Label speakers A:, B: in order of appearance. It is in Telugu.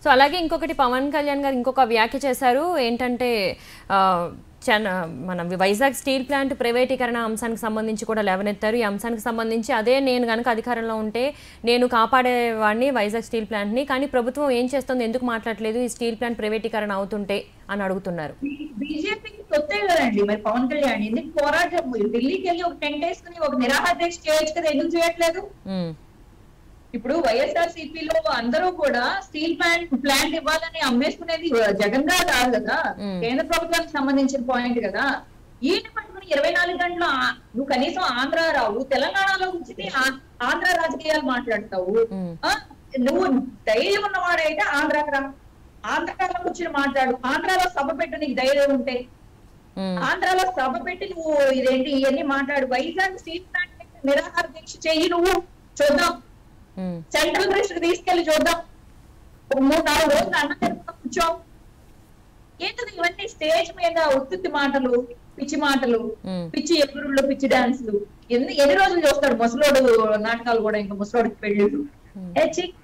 A: సో అలాగే ఇంకొకటి పవన్ కళ్యాణ్ గారు ఇంకొక వ్యాఖ్య చేశారు ఏంటంటే ఆ, చన మన వైజాగ్ స్టీల్ ప్లాంట్ ప్రైవేటీకరణ అంశానికి సంబంధించి కూడా లేవనెత్తారు ఈ అంశానికి సంబంధించి అదే నేను కనుక అధికారంలో ఉంటే నేను కాపాడేవాడిని వైజాగ్ స్టీల్ ప్లాంట్ని కానీ ప్రభుత్వం ఏం చేస్తుంది ఎందుకు మాట్లాడలేదు ఈ స్టీల్ ప్లాంట్ ప్రైవేటీకరణ అవుతుంటే అని అడుగుతున్నారు
B: బీజేపీకి కొత్తే కదండి మరి పవన్ కళ్యాణ్ ఎందుకు పోరాటం ఢిల్లీకి వెళ్ళి ఒక టెంట్ వేసుకుని ఒక నిరాహార దీక్ష చేయొచ్చు కదా ఎందుకు చేయట్లేదు
A: ఉమ్,
B: ఇప్పుడు వైఎస్ఆర్ సిపిలో అందరూ కూడా స్టీల్ ప్లాంట్ ప్లాంట్ ఇవ్వాలని అమ్మేసుకునేది జగన్ గారు కాదు కదా
A: మ్మ్.
B: కేంద్ర ప్రభుత్వానికి సంబంధించిన పాయింట్ కదా ఈయన పట్టుకుని ఇరవై నాలుగు గంటలు ఆ- నువ్వు కనీసం ఆంధ్ర రావు తెలంగాణలో ఉంచితే ఆ- ఆంధ్ర రాజకీయాలు మాట్లాడతావు
A: ఉమ్,
B: ఆ, నువ్వు ధైర్యం ఉన్నవాడైతే ఆంధ్రాకి రా ఆంధ్రాలో కూర్చుని మాట్లాడు ఆంధ్రాలో సభ పెట్టు నీకు ధైర్యం ఉంటే
A: ఉమ్,
B: ఆంధ్రాలో సభ పెట్టి నువ్వు ఇదేంటి ఇవన్నీ మాట్లాడు వైజాగ్ స్టీల్ ప్లాంట్ మీద నిరాహార దీక్ష చెయ్యి నువ్వు చూద్దాం
A: ఉమ్,
B: సెంట్రల్ దృష్టికి తీసుకెళ్లి చూద్దాం ఒక మూడు నాలుగు రోజులు అన్నం తినకుండా కూర్చోం ఏంటది ఇవన్నీ స్టేజ్ మీద ఉత్తుత్తి మాటలు పిచ్చి మాటలు
A: ఉమ్.
B: పిచ్చి ఎగురుళ్ళు పిచ్చి డాన్సులు ఎన్ని ఎన్ని రోజులు చూస్తాడు ముసలోడు నాటకాలు కూడా ఇంకా ముసలోడికి పెళ్ళిళ్ళు ఏ ఛీ,